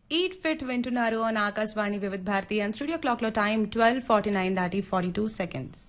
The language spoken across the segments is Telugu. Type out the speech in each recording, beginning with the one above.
ఈట్ ఫిట్ వింటున్నారు అని Akashvani Vividh Bharati and studio clock లో టైం ట్వెల్వ్ ఫార్టీ నైన్ దాటి ఫార్టీ టూ సెకండ్స్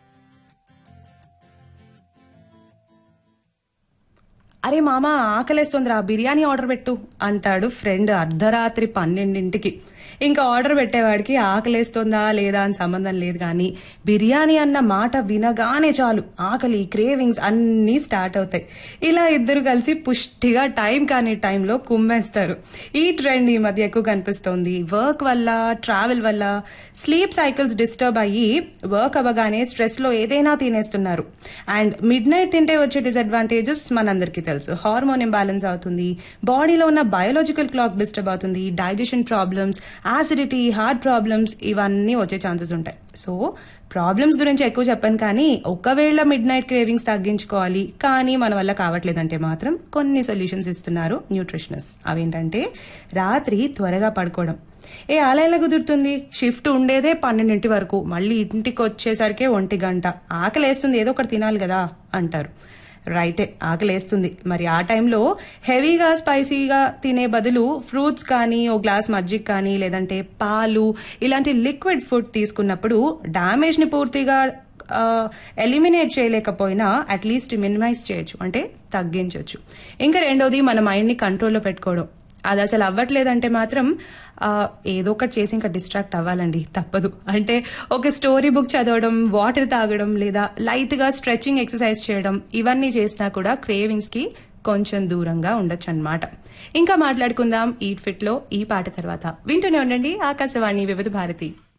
అరే మామ ఆకలేస్తుందిరా బిర్యానీ ఆర్డర్ పెట్టు అంటాడు ఫ్రెండ్ అర్ధరాత్రి పన్నెండింటికి ఇంకా ఆర్డర్ పెట్టేవాడికి ఆకలేస్తుందా లేదా అని సంబంధం లేదు కానీ బిర్యానీ అన్న మాట వినగానే చాలు ఆకలి క్రేవింగ్స్ అన్నీ స్టార్ట్ అవుతాయి ఇలా ఇద్దరు కలిసి పుష్టిగా టైం కాని టైంలో కుమ్మేస్తారు ఈ ట్రెండ్ ఈ మధ్య ఎక్కువ కనిపిస్తోంది వర్క్ వల్ల ట్రావెల్ వల్ల స్లీప్ సైకిల్స్ డిస్టర్బ్ అయ్యి వర్క్ అవ్వగానే స్ట్రెస్ లో ఏదైనా తినేస్తున్నారు అండ్ మిడ్ నైట్ తింటే వచ్చే డిసడ్వాంటేజెస్ మనందరికీ తెలుసు హార్మోన్ ఇంబ్యాలెన్స్ అవుతుంది బాడీలో ఉన్న బయోలాజికల్ క్లాక్ డిస్టర్బ్ అవుతుంది digestion problems acidity heart problems ఇవన్నీ వచ్చే ఛాన్సెస్ ఉంటాయి సో ప్రాబ్లమ్స్ గురించి ఎక్కువ చెప్పాను కానీ ఒకవేళ మిడ్ నైట్ క్రేవింగ్స్ తగ్గించుకోవాలి కానీ మన వల్ల కావట్లేదంటే మాత్రం కొన్ని సొల్యూషన్స్ ఇస్తున్నారు న్యూట్రిషనస్ అవేంటంటే రాత్రి త్వరగా పడుకోవడం ఏ అలా ఎలా కుదురుతుంది షిఫ్ట్ ఉండేదే పన్నెండింటి వరకు మళ్ళీ ఇంటికి వచ్చేసరికి ఒంటి గంట ఆకలేస్తుంది ఏదో ఒకటి తినాలి కదా అంటారు రైటే ఆకలేస్తుంది మరి ఆ టైంలో హెవీగా స్పైసీగా తినే బదులు ఫ్రూట్స్ కానీ ఓ గ్లాస్ మజ్జిగ కానీ లేదంటే పాలు ఇలాంటి లిక్విడ్ ఫుడ్ తీసుకున్నప్పుడు డామేజ్ ని పూర్తిగా ఎలిమినేట్ చేయలేకపోయినా అట్లీస్ట్ మినిమైజ్ చేయొచ్చు అంటే తగ్గించవచ్చు ఇంకా రెండోది మన మైండ్ ని కంట్రోల్లో పెట్టుకోవడం అది అసలు అవ్వట్లేదంటే మాత్రం ఆ, ఏదో ఒకటి చేసి ఇంకా డిస్ట్రాక్ట్ అవ్వాలండి తప్పదు అంటే ఒక స్టోరీ బుక్ చదవడం వాటర్ తాగడం లేదా లైట్ గా స్ట్రెచింగ్ ఎక్సర్సైజ్ చేయడం ఇవన్నీ చేసినా కూడా క్రేవింగ్స్ కి కొంచెం దూరంగా ఉండొచ్చు అన్నమాట ఇంకా మాట్లాడుకుందాం ఈట్ ఫిట్ లో ఈ పాట తర్వాత వింటూనే ఉండండి ఆకాశవాణి వివిధ భారతి